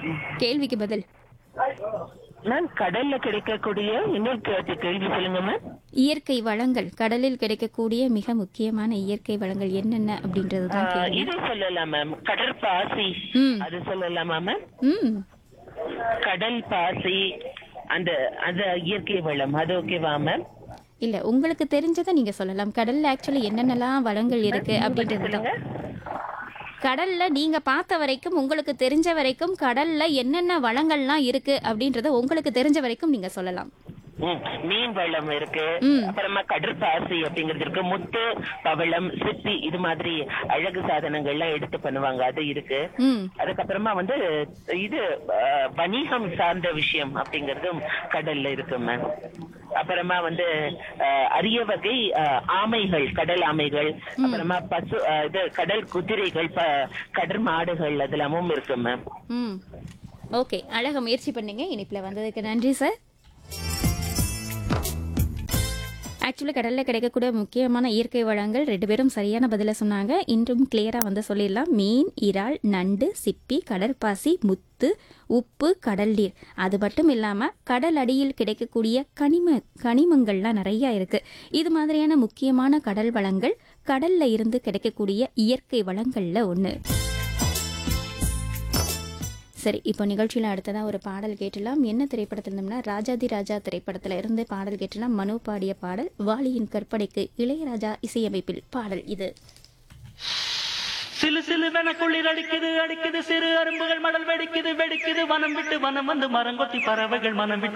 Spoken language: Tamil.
கேள்விக்கு பதில் மேம் கடல்ல கிடைக்கக்கூடிய இன்னொரு கே- கேள்வி சொல்லுங்க மேம் இயற்கை வளங்கள் கடலில் கிடைக்கக்கூடிய மிக முக்கியமான இயற்கை வளங்கள் என்னென்ன அப்படின்றது தான் ஆ, கேள்வி இது சொல்லலாம் மேம் கடற்பாசி ம் அது சொல்லலாமா மேம் ம் கடல் பாசி அந்த அந்த இயற்கை வளம் அது ஓகேவா மேம் இல்ல உங்களுக்கு தெரிஞ்சதை நீங்க சொல்லலாம் கடல்ல ஆக்சுவலி என்னென்னலாம் வளங்கள் இருக்கு அப்படின்றது தான் சொல்லுங்க கடல்ல நீங்க பார்த்த வரைக்கும் உங்களுக்கு தெரிஞ்ச வரைக்கும் கடல்ல என்னென்ன வளங்கள்லாம் இருக்கு அப்படின்றத உங்களுக்கு தெரிஞ்ச வரைக்கும் நீங்க சொல்லலாம் ம், மீன் வளம் இருக்கு ம். அப்புறமா கடற்பாசி அப்படிங்கிறது இருக்கு முத்து பவளம் சிப்பி இது மாதிரி அழகு சாதனங்கள்லாம் எடுத்து பண்ணுவாங்க அது இருக்கு ம் அதுக்கப்புறமா வந்து இது அஹ், வணிகம் சார்ந்த விஷயம் அப்படிங்கறதும் கடல்ல இருக்கு மேம் அப்புறமா வந்து அஹ், அரிய வகை அஹ், ஆமைகள் கடல் ஆமைகள் அப்புறமா பசு அஹ், இது கடல் குதிரைகள் ப- கடல் மாடுகள் அதெல்லாமும் இருக்கு மேம் ம் ஓகே அழகா முயற்சி பண்ணீங்க இனிப்புல வந்ததுக்கு நன்றி சார் ஆக்சுவலி கடலில் கிடைக்கக்கூடிய முக்கியமான இயற்கை வளங்கள் ரெண்டு பேரும் சரியான பதிலை சொன்னாங்க இன்றும் கிளியராக வந்து சொல்லிடலாம் மீன் இறால் நண்டு சிப்பி கடற்பாசி முத்து உப்பு கடல் நீர் அது மட்டும் இல்லாமல் கடல் அடியில் கிடைக்கக்கூடிய கனிம கனிமங்கள்லாம் நிறையா இருக்கு இது மாதிரியான முக்கியமான கடல் வளங்கள் கடல்ல இருந்து கிடைக்கக்கூடிய இயற்கை வளங்கள்ல ஒன்று சரி இப்போ நிகழ்ச்சியில் அடுத்ததாக ஒரு பாடல் கேட்டலாம் என்ன திரைப்படத்தில் இருந்தோம்னா ராஜாதி ராஜா திரைப்படத்தில் இருந்து பாடல் கேட்டலாம் மனோ பாடிய பாடல் வாலியின் கற்பனைக்கு இளையராஜா இசையமைப்பில் பாடல் இது சிலு சிலுவென குளிர் அடிக்குது அடிக்குது சிறு அரும்புகள் மடல் வெடிக்குது வெடிக்குது வனம் விட்டு வனம் வந்து மரங்கொத்தி பறவைகள் மனம் விட்டு